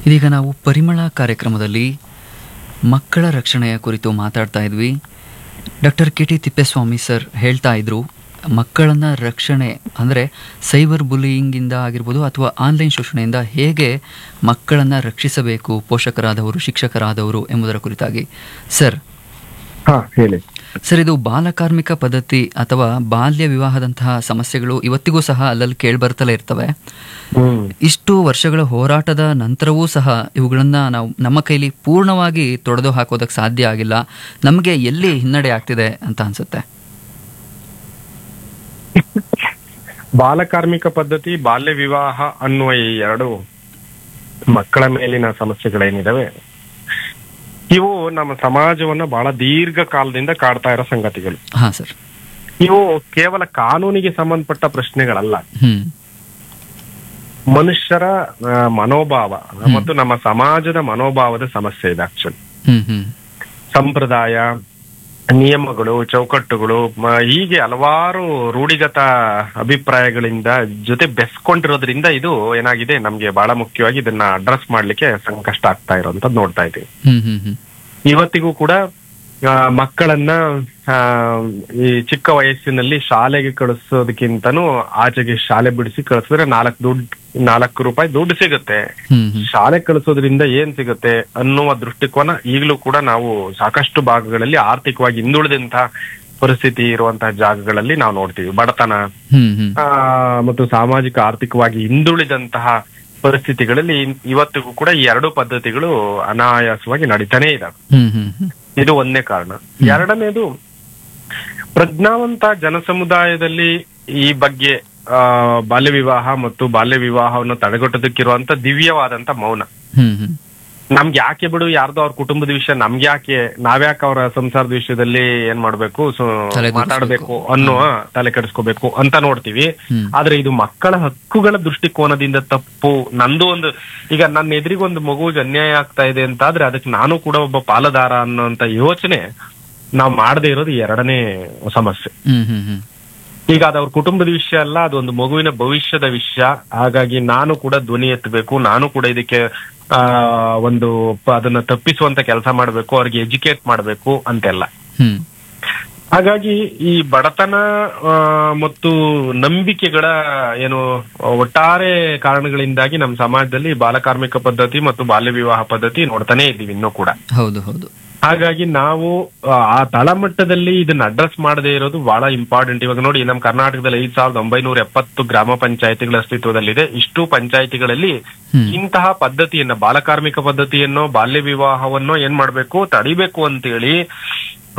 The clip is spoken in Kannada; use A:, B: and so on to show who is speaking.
A: ಇದೀಗ ನಾವು ಪರಿಮಳ ಕಾರ್ಯಕ್ರಮದಲ್ಲಿ ಮಕ್ಕಳ ರಕ್ಷಣೆಯ ಕುರಿತು ಮಾತಾಡ್ತಾ ಇದ್ವಿ doctor K T Thippeswamy sir ಹೇಳ್ತಾ ಇದ್ರು ಮಕ್ಕಳನ್ನ ರಕ್ಷಣೆ ಅಂದರೆ ಸೈಬರ್ ಬುಲಿಯಿಂಗಿಂದ ಆಗಿರ್ಬೋದು ಅಥವಾ ಆನ್ಲೈನ್ ಶೋಷಣೆಯಿಂದ ಹೇಗೆ ಮಕ್ಕಳನ್ನು ರಕ್ಷಿಸಬೇಕು ಪೋಷಕರಾದವರು ಶಿಕ್ಷಕರಾದವರು ಎಂಬುದರ ಕುರಿತಾಗಿ ಸರ್
B: ಹಾ ಹೇಳಿ
A: ಸರ್ ಇದು ಬಾಲಕಾರ್ಮಿಕ ಪದ್ಧತಿ ಅಥವಾ ಬಾಲ್ಯ ವಿವಾಹದಂತಹ ಸಮಸ್ಯೆಗಳು ಇವತ್ತಿಗೂ ಸಹ ಅಲ್ಲಲ್ಲಿ ಕೇಳ್ಬರ್ತಲೇ ಇರ್ತವೆ
B: ಹ್ಮ್
A: ಇಷ್ಟು ವರ್ಷಗಳ ಹೋರಾಟದ ನಂತರವೂ ಸಹ ಇವುಗಳನ್ನ ನಾವು ನಮ್ಮ ಕೈಲಿ ಪೂರ್ಣವಾಗಿ ತೊಡೆದು ಹಾಕೋದಕ್ಕೆ ಸಾಧ್ಯ ಆಗಿಲ್ಲ ನಮಗೆ ಎಲ್ಲಿ ಹಿನ್ನಡೆ ಆಗ್ತಿದೆ ಅಂತ ಅನ್ಸುತ್ತೆ
B: ಬಾಲಕಾರ್ಮಿಕ ಪದ್ಧತಿ ಬಾಲ್ಯ ವಿವಾಹ ಅನ್ನುವ ಈ ಎರಡು ಮಕ್ಕಳ ಮೇಲಿನ ಸಮಸ್ಯೆಗಳೇನಿದಾವೆ ಇವು ನಮ್ಮ ಸಮಾಜವನ್ನ ಬಹಳ ದೀರ್ಘಕಾಲದಿಂದ ಕಾಡ್ತಾ ಇರೋ ಸಂಗತಿಗಳು
A: ಹಾ ಸರ್
B: ಇವು ಕೇವಲ ಕಾನೂನಿಗೆ ಸಂಬಂಧಪಟ್ಟ ಪ್ರಶ್ನೆಗಳಲ್ಲ
A: ಹ್ಮ್
B: ಮನುಷ್ಯರ ಆ, ಮನೋಭಾವ ಮತ್ತು ನಮ್ಮ ಸಮಾಜದ ಮನೋಭಾವದ ಸಮಸ್ಯೆ ಇದೆ ಆಕ್ಚುಲಿ
A: ಹ್ಮ್ ಹ್ಮ್
B: ಸಂಪ್ರದಾಯ ನಿಯಮಗಳು ಚೌಕಟ್ಟುಗಳು ಮ- ಹೀಗೆ ಹಲವಾರು ರೂಢಿಗತ ಅಭಿಪ್ರಾಯಗಳಿಂದ ಜೊತೆ ಬೆಸ್ಕೊಂಡಿರೋದ್ರಿಂದ ಇದು ಏನಾಗಿದೆ ನಮ್ಗೆ ಬಹಳ ಮುಖ್ಯವಾಗಿ ಇದನ್ನ ಅಡ್ರೆಸ್ ಮಾಡ್ಲಿಕ್ಕೆ ಸಂಕಷ್ಟ ಆಗ್ತಾ ಇರೋಂಥದ್ದು ನೋಡ್ತಾ ಇದ್ದೀವಿ
A: ಹ್ಮ್ ಹ್ಮ್ ಹ್ಮ್
B: ಇವತ್ತಿಗೂ ಕೂಡ ಆ, ಮಕ್ಕಳನ್ನ ಆ, ಈ ಚಿಕ್ಕ ವಯಸ್ಸಿನಲ್ಲಿ ಶಾಲೆಗೆ ಕಳಿಸೋದಕ್ಕಿಂತನೂ ಆಚೆಗೆ ಶಾಲೆ ಬಿಡಿಸಿ ಕಳಿಸಿದ್ರೆ ನಾಲ್ಕು ದುಡ್ಡು ನಾಲ್ಕು ರೂಪಾಯಿ ದುಡ್ಡು ಸಿಗುತ್ತೆ
A: ಹ್ಮ್ ಹ್ಮ್
B: ಶಾಲೆ ಕಳಿಸೋದ್ರಿಂದ ಏನ್ ಸಿಗುತ್ತೆ ಅನ್ನುವ ದೃಷ್ಟಿಕೋನ ಈಗಲೂ ಕೂಡ ನಾವು ಸಾಕಷ್ಟು ಭಾಗಗಳಲ್ಲಿ ಆರ್ಥಿಕವಾಗಿ ಹಿಂದುಳಿದಂತಹ ಪರಿಸ್ಥಿತಿ ಇರುವಂತಹ ಜಾಗಗಳಲ್ಲಿ ನಾವು ನೋಡ್ತೀವಿ ಬಡತನ
A: ಹ್ಮ್ ಹ್ಮ್
B: ಆ, ಮತ್ತು ಸಾಮಾಜಿಕ ಆರ್ಥಿಕವಾಗಿ ಹಿಂದುಳಿದಂತಹ ಪರಿಸ್ಥಿತಿಗಳಲ್ಲಿ ಇವತ್ತಿಗೂ ಕೂಡ ಈ ಎರಡು ಪದ್ಧತಿಗಳು ಅನಾಯಾಸವಾಗಿ ನಡೀತಾನೆ ಇದಾವೆ
A: ಹ್ಮ್ ಹ್ಮ್ ಹ್ಮ್
B: ಇದು ಒಂದನೇ ಕಾರಣ ಎರಡನೇದು ಪ್ರಜ್ಞಾವಂತ ಜನಸಮುದಾಯದಲ್ಲಿ ಈ ಬಗ್ಗೆ ಆ, ಬಾಲ್ಯ ವಿವಾಹ ಮತ್ತು ಬಾಲ್ಯ ವಿವಾಹವನ್ನು ತಡೆಗಟ್ಟೋದಕ್ಕಿರುವಂತ ದಿವ್ಯವಾದಂತ ಮೌನ
A: ಹ್ಮ್ ಹ್ಮ್
B: ನಮ್ಗೆ ಯಾಕೆ ಬಿಡು ಯಾರ್ದೋ ಅವ್ರ ಕುಟುಂಬದ ವಿಷಯ ನಮ್ಗೆ ಯಾಕೆ ನಾವ್ಯಾಕೆ ಅವರ ಸಂಸಾರದ ವಿಷಯದಲ್ಲಿ ಏನ್ ಮಾಡ್ಬೇಕು ಸೊ
A: ತಲೆ
B: ಮಾತಾಡ್ಬೇಕು ಅನ್ನೋ ತಲೆ ಕೆಡಿಸ್ಕೋಬೇಕು ಅಂತ ನೋಡ್ತೀವಿ
A: ಹ್ಮ್.
B: ಆದ್ರೆ ಇದು ಮಕ್ಕಳ ಹಕ್ಕುಗಳ ದೃಷ್ಟಿಕೋನದಿಂದ ತಪ್ಪು ನಂದು ಒಂದು ಈಗ ನನ್ನ ಎದುರಿಗೆ ಒಂದು ಮಗುವಿಗೆ ಅನ್ಯಾಯ ಆಗ್ತಾ ಇದೆ ಅಂತ ಆದ್ರೆ ಅದಕ್ಕೆ ನಾನು ಕೂಡ ಒಬ್ಬ ಪಾಲುದಾರ ಅನ್ನೋಂತ ಯೋಚನೆ ನಾವು ಮಾಡದೇ ಇರೋದು ಎರಡನೇ ಸಮಸ್ಯೆ
A: ಹ್ಮ್ ಹ್ಮ್ ಹ್ಮ್
B: ಈಗ ಅದು ಅವ್ರ ಕುಟುಂಬದ ವಿಷಯ ಅಲ್ಲ ಅದೊಂದು ಮಗುವಿನ ಭವಿಷ್ಯದ ವಿಷಯ ಹಾಗಾಗಿ ನಾನು ಕೂಡ ಧ್ವನಿ ಎತ್ತಬೇಕು ನಾನು ಕೂಡ ಇದಕ್ಕೆ ಆ ಒಂದು ಪ- ಅದನ್ನ ತಪ್ಪಿಸುವಂತ ಕೆಲಸ ಮಾಡಬೇಕು ಅವ್ರಿಗೆ ಎಜುಕೇಟ್ ಮಾಡಬೇಕು ಅಂತೆಲ್ಲ
A: ಹ್ಮ್
B: ಹಾಗಾಗಿ ಈ ಬಡತನ ಆ, ಮತ್ತು ನಂಬಿಕೆಗಳ ಏನು ಒಟ್ಟಾರೆ ಕಾರಣಗಳಿಂದಾಗಿ ನಮ್ಮ ಸಮಾಜದಲ್ಲಿ ಬಾಲಕಾರ್ಮಿಕ ಪದ್ಧತಿ ಮತ್ತು ಬಾಲ್ಯ ವಿವಾಹ ಪದ್ಧತಿ ನೋಡ್ತಾನೆ ಇದ್ದೀವಿ ಇನ್ನೂ ಕೂಡ
A: ಹೌದು ಹೌದು
B: ಹಾಗಾಗಿ ನಾವು ಆ, ಆ ತಳಮಟ್ಟದಲ್ಲಿ ಇದನ್ನ ಅಡ್ರೆಸ್ ಮಾಡದೇ ಇರೋದು ಬಹಳ ಇಂಪಾರ್ಟೆಂಟ್ ಇವಾಗ ನೋಡಿ ನಮ್ಮ ಕರ್ನಾಟಕದಲ್ಲಿ ಐದ್ ಸಾವಿರದ ಒಂಬೈನೂರ ಎಪ್ಪತ್ತು ಗ್ರಾಮ ಪಂಚಾಯತಿಗಳ ಅಸ್ತಿತ್ವದಲ್ಲಿದೆ ಇಷ್ಟು ಪಂಚಾಯತಿಗಳಲ್ಲಿ
A: ಹ್ಮ್.
B: ಇಂತಹ ಪದ್ಧತಿಯನ್ನ ಬಾಲಕಾರ್ಮಿಕ ಪದ್ಧತಿಯನ್ನೋ ಬಾಲ್ಯ ವಿವಾಹವನ್ನೋ ಏನ್ ಮಾಡ್ಬೇಕು ತಡಿಬೇಕು ಅಂತೇಳಿ